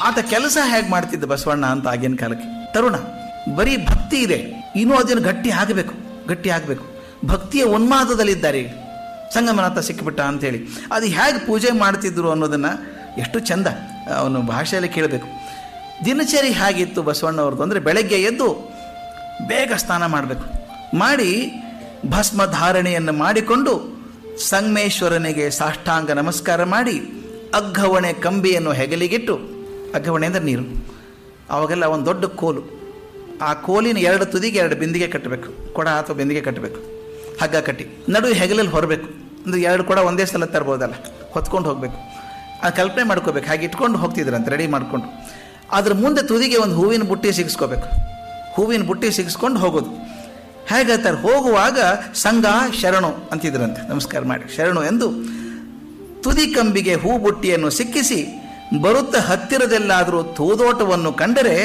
ಆತ ಕೆಲಸ ಹೇಗೆ ಮಾಡ್ತಿದ್ದ ಬಸವಣ್ಣ ಅಂತ ಆಗಿನ ಕಾಲಕ್ಕೆ ತರುಣ ಬರೀ ಭಕ್ತಿ ಇದೆ ಇನ್ನೂ ಅದನ್ನು ಗಟ್ಟಿ ಆಗಬೇಕು ಗಟ್ಟಿ ಆಗಬೇಕು ಭಕ್ತಿಯ ಉನ್ಮಾದದಲ್ಲಿದ್ದಾರೆ ಈಗ ಸಂಗಮನಾಥ ಸಿಕ್ಕಿಬಿಟ್ಟ ಅಂತೇಳಿ ಅದು ಹೇಗೆ ಪೂಜೆ ಮಾಡ್ತಿದ್ರು ಅನ್ನೋದನ್ನು ಎಷ್ಟು ಚಂದ ಅವನು ಭಾಷೆಯಲ್ಲಿ ಕೇಳಬೇಕು ದಿನಚರಿ ಹೇಗಿತ್ತು ಬಸವಣ್ಣವ್ರದ್ದು ಅಂದರೆ ಬೆಳಗ್ಗೆ ಎದ್ದು ಬೇಗ ಸ್ನಾನ ಮಾಡಬೇಕು ಮಾಡಿ ಭಸ್ಮ ಧಾರಣೆಯನ್ನು ಮಾಡಿಕೊಂಡು ಸಂಗಮೇಶ್ವರನಿಗೆ ಸಾಷ್ಟಾಂಗ ನಮಸ್ಕಾರ ಮಾಡಿ ಅಗ್ಗವಣೆ ಕಂಬಿಯನ್ನು ಹೆಗಲಿಗಿಟ್ಟು ಅಗ್ಗವಣೆ ಅಂದರೆ ನೀರು ಅವಾಗೆಲ್ಲ ಒಂದು ದೊಡ್ಡ ಕೋಲು ಆ ಕೋಲಿನ ಎರಡು ತುದಿಗೆ ಎರಡು ಬಿಂದಿಗೆ ಕಟ್ಟಬೇಕು ಕೊಡ ಅಥವಾ ಬಿಂದಿಗೆ ಕಟ್ಟಬೇಕು ಹಗ್ಗ ಕಟ್ಟಿ ನಡುವೆ ಹೆಗಲಲ್ಲಿ ಹೊರಬೇಕು ಅಂದರೆ ಎರಡು ಕೊಡ ಒಂದೇ ಸಲ ತರ್ಬೋದಲ್ಲ ಹೊತ್ಕೊಂಡು ಹೋಗಬೇಕು ಆ ಕಲ್ಪನೆ ಮಾಡ್ಕೋಬೇಕು ಹಾಗೆ ಇಟ್ಕೊಂಡು ಹೋಗ್ತಿದ್ರಂತೆ ರೆಡಿ ಮಾಡಿಕೊಂಡು ಅದ್ರ ಮುಂದೆ ತುದಿಗೆ ಒಂದು ಹೂವಿನ ಬುಟ್ಟಿ ಸಿಗಿಸ್ಕೋಬೇಕು ಹೂವಿನ ಬುಟ್ಟಿ ಸಿಗಿಸ್ಕೊಂಡು ಹೋಗೋದು ಹೇಗಂತಾರೆ ಹೋಗುವಾಗ ಸಂಘ ಶರಣು ಅಂತಿದ್ರಂತೆ ನಮಸ್ಕಾರ ಮಾಡಿ ಶರಣು ಎಂದು ತುದಿ ಕಂಬಿಗೆ ಹೂ ಬುಟ್ಟಿಯನ್ನು ಸಿಕ್ಕಿಸಿ ಬರುತ್ತ ಹತ್ತಿರದೆಲ್ಲಾದರೂ ತೂದೋಟವನ್ನು ಕಂಡರೆ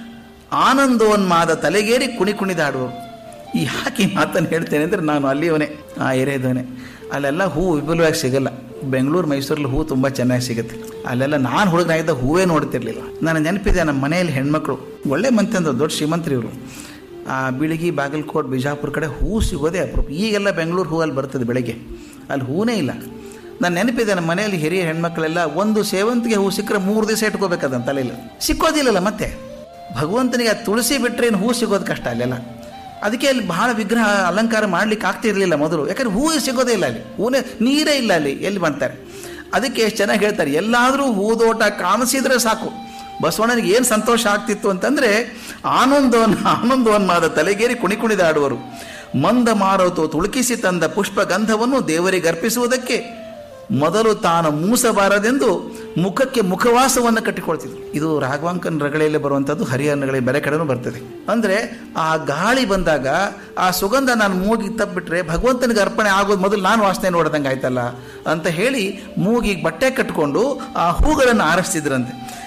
ಆನಂದೋನ್ಮಾದ ತಲೆಗೇರಿ ಕುಣಿ ಕುಣಿದಾಡುವರು ಈ ಯಾಕೆ ಈ ಮಾತನ್ನು ಹೇಳ್ತೇನೆ ಅಂದರೆ ನಾನು ಅಲ್ಲಿಯವನೇ ಆ ಏರಿಯಾದವನೇ ಅಲ್ಲೆಲ್ಲ ಹೂ ವಿಪುಲವಾಗಿ ಸಿಗಲ್ಲ ಬೆಂಗಳೂರು ಮೈಸೂರಲ್ಲಿ ಹೂ ತುಂಬ ಚೆನ್ನಾಗಿ ಸಿಗುತ್ತೆ ಅಲ್ಲೆಲ್ಲ ನಾನು ಹುಡುಗನಾಗಿದ್ದ ಹೂವೇ ನೋಡ್ತಿರ್ಲಿಲ್ಲ ನನ್ನ ನೆನಪಿದೆ ನಮ್ಮ ಮನೆಯಲ್ಲಿ ಹೆಣ್ಮಕ್ಳು ಒಳ್ಳೆ ಮಂತ್ರಿ ದೊಡ್ಡ ಶ್ರೀಮಂತರು ಇವರು ಆ ಬಿಳಿಗಿ ಬಾಗಲಕೋಟ್ ಬಿಜಾಪುರ ಕಡೆ ಹೂ ಸಿಗೋದೇ ಅಪರೂಪ ಈಗೆಲ್ಲ ಬೆಂಗಳೂರು ಹೂ ಅಲ್ಲಿ ಬರ್ತದೆ ಬೆಳಗ್ಗೆ ಅಲ್ಲಿ ಹೂನೇ ಇಲ್ಲ ನನ್ನ ನೆನಪಿದೆ ನಮ್ಮ ಮನೆಯಲ್ಲಿ ಹಿರಿಯ ಹೆಣ್ಮಕ್ಳೆಲ್ಲ ಒಂದು ಸೇವಂತಿಗೆ ಹೂ ಸಿಕ್ಕರೆ ಮೂರು ದಿವಸ ಇಟ್ಕೋಬೇಕಾದಂತ ತಲೆಯಲ್ಲಿ ಸಿಕ್ಕೋದಿಲ್ಲಲ್ಲ ಮತ್ತೆ ಭಗವಂತನಿಗೆ ಆ ತುಳಸಿ ಬಿಟ್ಟರೆ ಏನು ಹೂ ಸಿಗೋದು ಕಷ್ಟ ಅಲ್ಲೆಲ್ಲ ಅದಕ್ಕೆ ಅಲ್ಲಿ ಬಹಳ ವಿಗ್ರಹ ಅಲಂಕಾರ ಮಾಡ್ಲಿಕ್ಕೆ ಆಗ್ತಿರ್ಲಿಲ್ಲ ಮೊದಲು ಯಾಕಂದ್ರೆ ಹೂ ಸಿಗೋದೇ ಇಲ್ಲ ಅಲ್ಲಿ ಹೂನೇ ನೀರೇ ಇಲ್ಲ ಅಲ್ಲಿ ಎಲ್ಲಿ ಮಾಡ್ತಾರೆ ಅದಕ್ಕೆ ಎಷ್ಟು ಚೆನ್ನಾಗಿ ಹೇಳ್ತಾರೆ ಎಲ್ಲಾದರೂ ಹೂದೋಟ ಕಾಣಿಸಿದ್ರೆ ಸಾಕು ಬಸವಣ್ಣನಿಗೆ ಏನು ಸಂತೋಷ ಆಗ್ತಿತ್ತು ಅಂತಂದ್ರೆ ಆನಂದವನ್ನು ಆನಂದವನ್ನಾದ ತಲೆಗೇರಿ ಕುಣಿ ಕುಣಿದಾಡುವರು ಮಂದ ಮಾರುತು ತುಳುಕಿಸಿ ತಂದ ಪುಷ್ಪ ಗಂಧವನ್ನು ದೇವರಿಗೆ ಅರ್ಪಿಸುವುದಕ್ಕೆ ಮೊದಲು ತಾನು ಮೂಸಬಾರದೆಂದು ಮುಖಕ್ಕೆ ಮುಖವಾಸವನ್ನು ಕಟ್ಟಿಕೊಳ್ತಿದ್ರು ಇದು ರಾಘವಾಂಕನ್ ರಗಳೆಯಲ್ಲಿ ಬರುವಂಥದ್ದು ಹರಿಹರನಗಳಿ ಬೇರೆ ಕಡೆನೂ ಬರ್ತದೆ ಅಂದರೆ ಆ ಗಾಳಿ ಬಂದಾಗ ಆ ಸುಗಂಧ ನಾನು ಮೂಗಿಗೆ ತಪ್ಪಿಟ್ರೆ ಭಗವಂತನಿಗೆ ಅರ್ಪಣೆ ಆಗೋದು ಮೊದಲು ನಾನು ವಾಸನೆ ನೋಡ್ದಂಗೆ ಆಯ್ತಲ್ಲ ಅಂತ ಹೇಳಿ ಮೂಗಿಗೆ ಬಟ್ಟೆ ಕಟ್ಟಿಕೊಂಡು ಆ ಹೂಗಳನ್ನು ಆರಿಸ್ತಿದ್ರಂತೆ